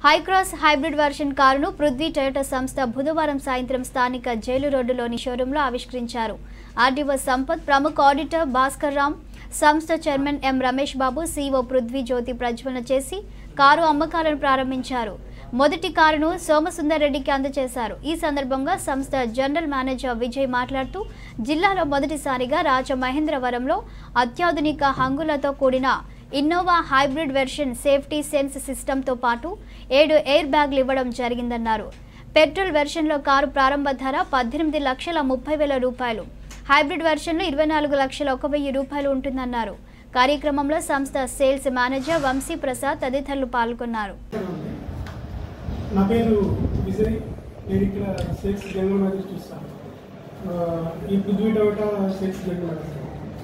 Hycross hybrid version కారును Prithvi Toyota సంస్థ బుధవారం సాయంత్రం స్థానిక జైలు రోడ్డులోని షోరూంలో ఆవిష్కరించారు ఆర్డీఓ సంపత్ ప్రముఖ ఆడిటర్ భాస్కర్ రామ్ సంస్థ chairman M Ramesh Babu CEO Prithvi జ్యోతి ప్రజ్వలన చేసి కారు అమ్మకాలను ప్రారంభించారు మొదటి కారును సోమసుందర్ రెడ్డికి అందజేశారు ఈ సందర్భంగా సంస్థ జనరల్ మేనేజర్ విజయ్ మాట్లాడుతూ జిల్లాలో మొదటిసారిగా రాజమహేంద్రవరంలో అత్యాధునిక హంగులతో కూడిన Innova hybrid version safety sense సిస్టంతో పాటు ఏడు ఎయిర్ బ్యాగ్లు ఇవ్వడం జరిగిందన్నారు పెట్రోల్ వెర్షన్లో కారు ప్రారంభ ధర పద్దెనిమిది లక్షల ముప్పై వేల రూపాయలు హైబ్రిడ్ వెర్షన్లో ఇరవై నాలుగు లక్షల ఒక వెయ్యి రూపాయలు ఉంటుందన్నారు కార్యక్రమంలో సంస్థ సేల్స్ మేనేజర్ వంశీ ప్రసాద్ తదితరులు పాల్గొన్నారు నా పేరు విజయ్ నేను ఇక్కడ సేల్స్ జనరల్ మేనేజర్ చూస్తాను ఆ, ఈ Prithvi Toyota sales general manager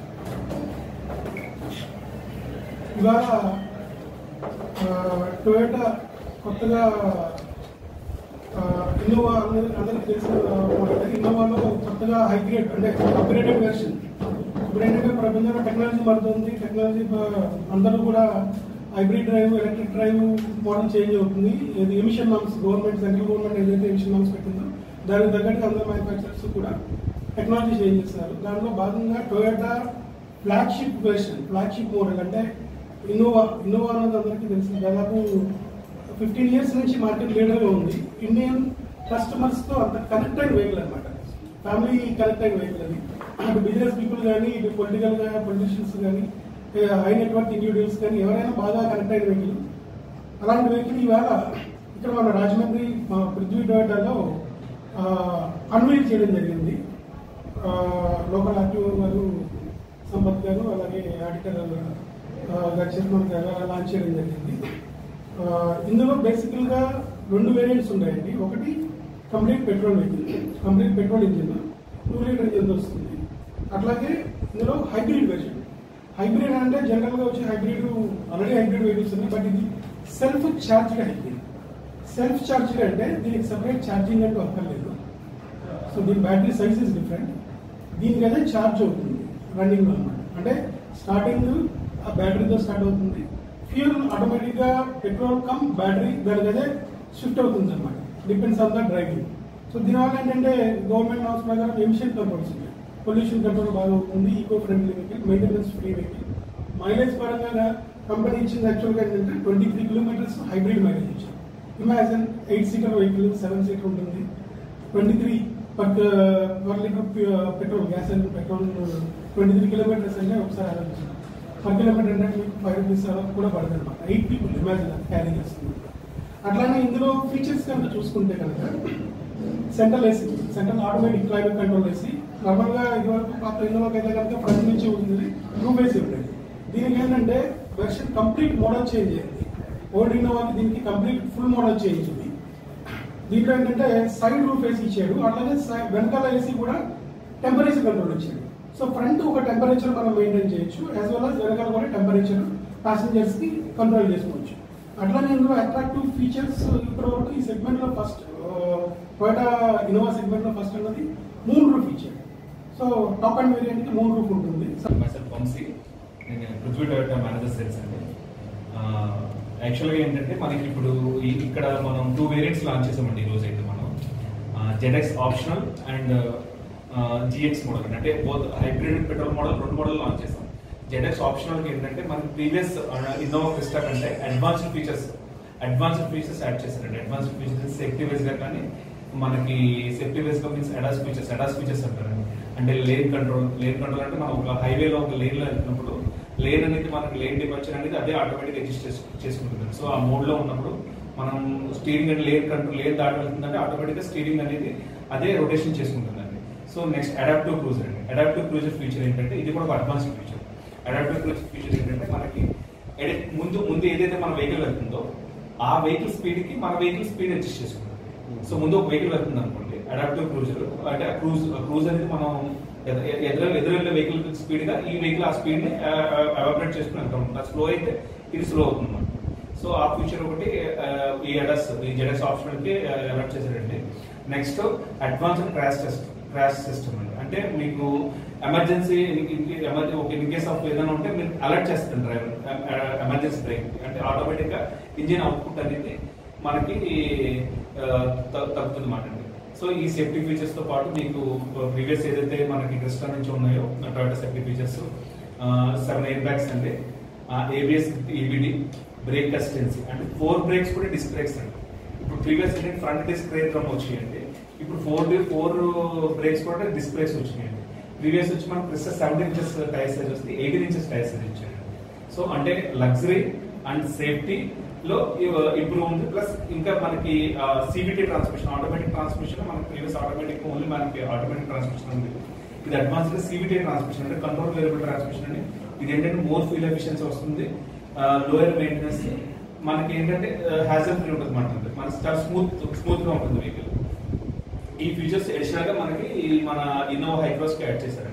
ఇవాళ ఆ, టొయోటా కొత్తగా ఆ, ఇన్నోవా అందరి అందరికి తెలిసిన మాట ఇన్నోవాలో కొత్తగా హైగ్రేడ్ అంటే అప్గ్రేడెడ్ వెర్షన్ ఇప్పుడు ఏంటంటే ప్రపంచంలో టెక్నాలజీ మారుతుంది టెక్నాలజీ ప- అందరూ కూడా hybrid drive electric drive model change అవుతుంది ఇది emission norms government central government ఏదైతే ఎమిషన్ నామ్స్ పెట్టిందో దానికి తగ్గట్టుగా అందరు మ్యానుఫ్యాక్చరర్స్ కూడా టెక్నాలజీ చేంజ్ చేస్తున్నారు దాంట్లో భాగంగా Toyota flagship version flagship model అంటే ఇన్నోవా ఇన్నోవా అనేది అందరికీ తెలుసు దాదాపు ఫిఫ్టీన్ ఇయర్స్ నుంచి మార్కెట్ లీడర్గా ఉంది ఇండియన్ కస్టమర్స్ తో అంత కనెక్ట్ అయిన వెహికల్ అనమాట ఫ్యామిలీ కనెక్ట్ అయిన వెహికల్ అది అటు బిజినెస్ పీపుల్ కానీ ఇటు పొలిటికల్ గా పొలిటీషియన్స్ కానీ హై నెట్వర్క్ ఇండివిజువల్స్ కానీ ఎవరైనా బాగా కనెక్ట్ అయిన వెహికల్ అలాంటి వెహికల్ ఇవాళ ఇక్కడ మన రాజమండ్రి మా పృథ్వీ టొయోటాలో అన్వైల్ చేయడం జరిగింది ఆ, లోకల్ ఆర్టీఓ గారు సంపత్ గారు అలాగే ఆడిటర్ గారు చైర్మన్ గారు అలా లాంచ్ చేయడం జరిగింది ఆ, ఇందులో బేసికల్ గా రెండు వేరియంట్స్ ఉన్నాయండి ఒకటి complete petrol vehicle complete petrol engine two litre engine వస్తుంది అట్లాగే ఇందులో హైబ్రిడ్ వెర్షన్ హైబ్రిడ్ అంటే జనరల్ గా వచ్చే హైబ్రిడ్ ఆల్రెడీ హైబ్రిడ్ వెహికల్స్ ఉన్నాయి బట్ ఇది self charged hybrid self charged అంటే దీనికి సపరేట్ ఛార్జింగ్ అంటూ అక్కర్లేదు సో దీని బ్యాటరీ సైజ్ ఇస్ డిఫరెంట్ దీనికి అదే ఛార్జ్ అవుతుంది రన్నింగ్ లో అనమాట అంటే స్టార్టింగ్ ఆ బ్యాటరీతో స్టార్ట్ అవుతుంది ఫ్యూల్ ఆటోమేటిక్ గా పెట్రోల్ కమ్ బ్యాటరీ దానికి అదే షిఫ్ట్ అవుతుంది అనమాట depends on the driving so దీనివల్ల ఏంటంటే గవర్నమెంట్ నామ్స్ ప్రకారం ఎమిషన్ కంట్రోల్స్ ఉన్నాయి పొల్యూషన్ కంట్రోల్ బాగా అవుతుంది eco friendly vehicle maintenance free vehicle mileage పరంగా కంపెనీ ఇచ్చింది యాక్చువల్గా ఏంటంటే twenty three kilometres hybrid mileage ఇచ్చారు imagine eight seater vehicle seven seater ఉంటుంది twenty three per per litre petrol gas and petrol twenty three kilometres అంటే ఒకసారి ఆలోచించాను per kilometre అంటే మీకు ఫైవ్ రూపీస్ అలా కూడా పడుతుంది అనమాట ఎయిట్ పీపుల్ ఇమాజిన్ క్యారీ చేస్తుంది అట్లానే ఇందులో ఫీచర్స్ కనుక చూసుకుంటే కనుక central AC central automatic climate control AC normal గా ఇదివరకు పాత ఇన్నోవాకి అయితే కనుక ఫ్రంట్ నుంచి ఉంటుంది రూమ్ ఏసీ ఉండేది దీనికి ఏంటంటే వెర్షన్ కంప్లీట్ మోడల్ చేంజ్ అయింది ఓల్డ్ ఇన్నోవాకి దీనికి కంప్లీట్ ఫుల్ మోడల్ చేంజ్ ఉంది దీంట్లో ఏంటంటే సైడ్ రూఫ్ ఏసీ ఇచ్చాడు అట్లాగే సై- వెనకాల ఏసీ కూడా టెంపరేచర్ కంట్రోల్ ఇచ్చాడు సో ఫ్రంట్ ఒక టెంపరేచర్ మనం మెయింటైన్ చేయొచ్చు యాజ్ వెల్ as వెనకాల కూడా టెంపరేచర్ ప్యాసింజర్స్ కి కంట్రోల్ చేసుకోవచ్చు అట్లానే ఇందులో అట్రాక్టివ్ ఫీచర్స్ ఇప్పటి వరకు ఈ సెగ్మెంట్ లో ఫస్ట్ టొయోటా ఇన్నోవా సెగ్మెంట్ లో ఫస్ట్ అన్నది మూన్ రూఫ్ ఇచ్చాడు సో టాప్ అండ్ వేరియంట్ కి మూన్ రూఫ్ ఉంటుంది myself వంశీ నేను పృథ్వీ టొయోటా మేనేజర్ సేల్స్ అండి యాక్చువల్గా ఏంటంటే మనకి ఇప్పుడు ఈ- ఇక్కడ మనం టూ వేరియంట్స్ లాంచ్ చేసామండి ఈ రోజు అయితే మనం ZX optional and GX model అంటే బోత్ హైబ్రిడ్ పెట్రోల్ మోడల్ రెండు మోడల్ లాంచ్ చేసాం జెడ్ఎక్స్ ఆప్షనల్ ఏంటంటే మనకి ప్రీవియస్ ఇన్నోవా క్రిస్టా కంటే advanced features advanced features add చేశారండి అడ్వాన్స్డ్ ఫీచర్స్ సేఫ్టీ వైజ్ గా కానీ మనకి సేఫ్టీ వైజ్ గా means ADAS features ADAS features అంటారండి అంటే లేన్ కంట్రోల్ లేన్ కంట్రోల్ అంటే మనం ఒక హైవేలో ఒక లేన్ లో వెళ్తున్నప్పుడు లేన్ అనేది మనకి లేన్ డిపార్చర్ అనేది అదే ఆటోమేటిక్ అడ్జస్ట్ చేసుకుంటుంది సో ఆ మోడ్ లో ఉన్నప్పుడు మనం స్టీరింగ్ అంటే లేన్ కంట్రోల్ లేన్ దాటి వెళ్తుందంటే ఆటోమేటిక్ గా స్టీరింగ్ అనేది అదే రొటేషన్ చేసుకుంటుందండి సో నెక్స్ట్ అడాప్టివ్ క్రూజర్ అండి అడాప్టివ్ క్రూజర్ ఫీచర్ ఏంటంటే ఇది కూడా ఒక advanced feature adaptive cruiser feature ఏంటంటే మనకి ఎడి- ముందు ముందు ఏదైతే మన వెహికల్ వెళ్తుందో ఆ వెహికల్ స్పీడ్ కి మన వెహికల్ స్పీడ్ అడ్జస్ట్ చేసుకుంటుంది సో ముందు ఒక వెహికల్ వెళ్తుంది అనుకోండి అడాప్టివ్ క్రూజర్ అంటే ఆ క్రూజ్ క్రూజ్ అనేది మనం ఎద- ఎ- ఎదురు ఎదురు వెళ్ళే వెహికల్ స్పీడ్ గా ఈ వెహికల్ ఆ స్పీడ్ ని అవాపరేట్ చేసుకుని వెళ్తా ఉంటుంది స్లో అయితే ఇది స్లో అవుతుంది అన్నమాట సో ఆ ఫీచర్ ఒకటి ఆ, ఈ ఎడస్ ఈ జెడస్ ఆప్షన్ కి అలర్ట్ చేశారండి next advanced crash test crash system అండి అంటే మీకు ఎమర్జెన్సీ ఒక ఇన్ కేస్ ఆఫ్ ఏదైనా ఉంటే మీరు అలర్ట్ చేస్తుంది డ్రైవర్ ఎమర్జెన్సీ బ్రేక్ అంటే ఆటోమేటిక్ గా ఇంజిన్ అవుట్పుట్ అనేది మనకి ఆ, త- తగ్గుతుంది మాట అండి సో ఈ సేఫ్టీ ఫీచర్స్ తో పాటు మీకు ప్రీవియస్ ఏదైతే మనకి క్రిస్టా నుంచి ఉన్నాయో Toyota safety features seven air bags అండి ఏబిఎస్ ఈబిడి బ్రేక్ అసిస్టెన్సీ అంటే ఫోర్ బ్రేక్స్ కూడా డిస్క్ బ్రేక్స్ అండి ఇప్పుడు ప్రీవియస్ ఏంటంటే ఫ్రంట్ డిస్క్ బ్రేక్ డ్రమ్ వచ్చినాయండి ఇప్పుడు ఫోర్ ఫోర్ బ్రేక్స్ కూడా డిస్క్ బ్రేక్స్ వచ్చినాయండి ప్రీవియస్ వచ్చి మనకు Crysta seventeen inches tyre size వస్తుంది ఎయిటీన్ ఇంచెస్ టైర్ సైజ్ ఇచ్చారు సో అంటే లగ్జరీ అండ్ సేఫ్టీ లో ఇంప్రూవ్ ఉంది ప్లస్ ఇంకా మనకి సివిటీ ట్రాన్స్మిషన్ ఆటోమేటిక్ ట్రాన్స్మిషన్ మనకి ప్రీవియస్ ఆటోమేటిక్ ఓన్లీ మనకి ఆటోమేటిక్ ట్రాన్స్మిషన్ ఉంది ఇది అడ్వాన్స్డ్ సివిటీ ట్రాన్స్మిషన్ అంటే కంట్రోల్ వేరియబుల్ ట్రాన్స్మిషన్ అని ఇది ఏంటంటే మోర్ ఫ్యూల్ ఎఫిషియన్సీ వస్తుంది లోయర్ మెయింటెనెన్స్ మనకి ఏంటంటే హ్యాజల్ ఫ్రీ ఉంటుంది మాట మనకి చాలా స్మూత్ స్మూత్ గా ఉంటుంది వెహికల్ ఈ ఫీచర్స్ ఎడిషనల్ గా మనకి ఈ మన ఇన్నోవా హైక్రాస్ కి యాడ్ చేశారు